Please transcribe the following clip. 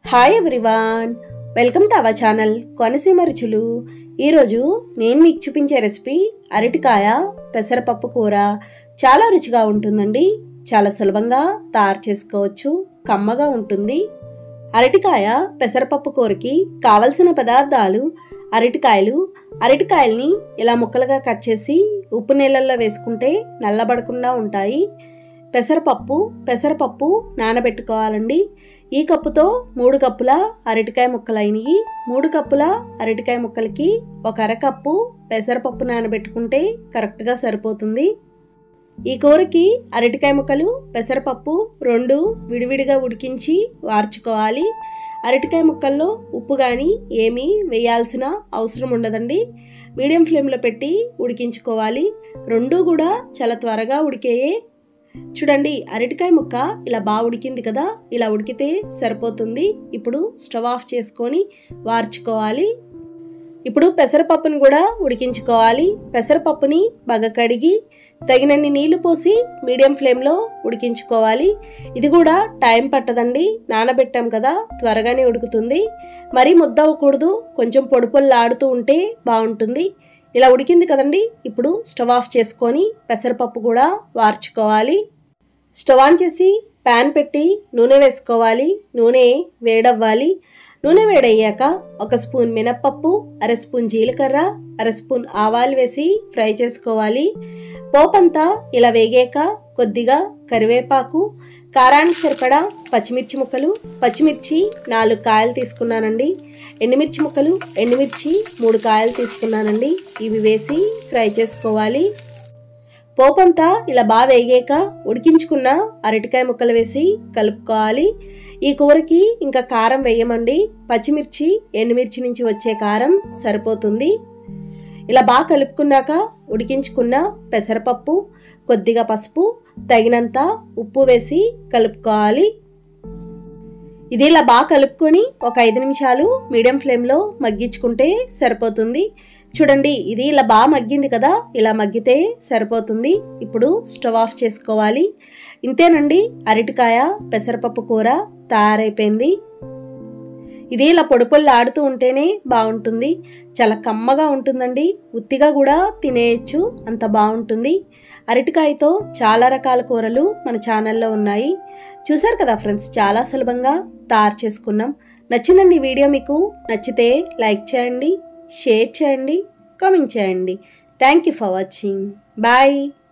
hi everyone welcome to our channel Konaseema రుచులు ఈరోజు నేను మీకు చూపించే రెసిపీ అరటికాయ పెసరపప్పు కూర చాలా రుచిగా ఉంటుందండి చాలా సులభంగా తయారు చేసుకోవచ్చు కమ్మగా ఉంటుంది అరటికాయ పెసరపప్పు కూరకి కావలసిన పదార్థాలు అరటికాయలు అరటికాయల్ని ఇలా ముక్కలుగా కట్ చేసి ఉప్పు నీళ్ళల్లో వేసుకుంటే నల్లబడకుండా ఉంటాయి పెసరపప్పు పెసరపప్పు నానబెట్టుకోవాలండి ఈ కప్పుతో మూడు కప్పుల అరటికాయ ముక్కలు అయినాయి మూడు కప్పుల అరటికాయ ముక్కలకి ఒక అరకప్పు పెసరపప్పు నానబెట్టుకుంటే కరెక్ట్గా సరిపోతుంది ఈ కూరకి అరటికాయ ముక్కలు పెసరపప్పు రెండు విడివిడిగా ఉడికించి వార్చుకోవాలి అరటికాయ ముక్కల్లో ఉప్పు కానీ ఏమీ వేయాల్సిన అవసరం ఉండదండి మీడియం ఫ్లేమ్లో పెట్టి ఉడికించుకోవాలి రెండు కూడా చాలా త్వరగా ఉడికేయే చూడండి అరటికాయ ముక్క ఇలా బాగా ఉడికింది కదా ఇలా ఉడికితే సరిపోతుంది ఇప్పుడు స్టవ్ ఆఫ్ చేసుకొని వార్చుకోవాలి ఇప్పుడు పెసరపప్పుని కూడా ఉడికించుకోవాలి పెసరపప్పుని బాగా కడిగి తగినన్ని నీళ్లు పోసి మీడియం ఫ్లేమ్లో ఉడికించుకోవాలి ఇది కూడా టైం పట్టదండి నానబెట్టాం కదా త్వరగానే ఉడుకుతుంది మరీ ముద్ద అవ్వకూడదు కొంచెం పొడి పొల్లాడుతూ ఉంటే బాగుంటుంది ఇలా ఉడికింది కదండి ఇప్పుడు స్టవ్ ఆఫ్ చేసుకొని పెసరపప్పు కూడా వార్చుకోవాలి స్టవ్ ఆన్ చేసి ప్యాన్ పెట్టి నూనె వేసుకోవాలి నూనె వేడవ్వాలి నూనె వేడయ్యాక ఒక స్పూన్ మినప్పప్పు అర స్పూన్ జీలకర్ర అర స్పూన్ ఆవాలు వేసి ఫ్రై చేసుకోవాలి పోపంతా ఇలా వేగాక కొద్దిగా కరివేపాకు కారానికి సరిపడా పచ్చిమిర్చి ముక్కలు పచ్చిమిర్చి నాలుగు కాయలు తీసుకున్నానండి ఎండుమిర్చి ముక్కలు ఎండుమిర్చి మూడు కాయలు తీసుకున్నానండి ఇవి వేసి ఫ్రై చేసుకోవాలి పోపంతా ఇలా బాగా వేగాక ఉడికించుకున్న అరటికాయ ముక్కలు వేసి కలుపుకోవాలి ఈ కూరకి ఇంకా కారం వేయమండి పచ్చిమిర్చి ఎండుమిర్చి నుంచి వచ్చే కారం సరిపోతుంది ఇలా బాగా కలుపుకున్నాక ఉడికించుకున్న పెసరపప్పు కొద్దిగా పసుపు తగినంత ఉప్పు వేసి కలుపుకోవాలి ఇది ఇలా బాగా కలుపుకొని ఒక ఐదు నిమిషాలు మీడియం ఫ్లేమ్లో మగ్గించుకుంటే సరిపోతుంది చూడండి ఇది ఇలా బాగా మగ్గింది కదా ఇలా మగ్గితే సరిపోతుంది ఇప్పుడు స్టవ్ ఆఫ్ చేసుకోవాలి ఇంతేనండి అరటికాయ పెసరపప్పు కూర తయారైపోయింది ఇది ఇలా పొడి పొల్లు ఆడుతూ ఉంటేనే బాగుంటుంది చాలా కమ్మగా ఉంటుందండి ఉత్తిగా కూడా తినేయచ్చు అంత బాగుంటుంది అరటికాయతో చాలా రకాల కూరలు మన ఛానల్లో ఉన్నాయి చూసారు కదా ఫ్రెండ్స్ చాలా సులభంగా తయారు చేసుకున్నాం నచ్చిందండి ఈ వీడియో మీకు నచ్చితే లైక్ చేయండి షేర్ చేయండి కామెంట్ చేయండి thank you for watching bye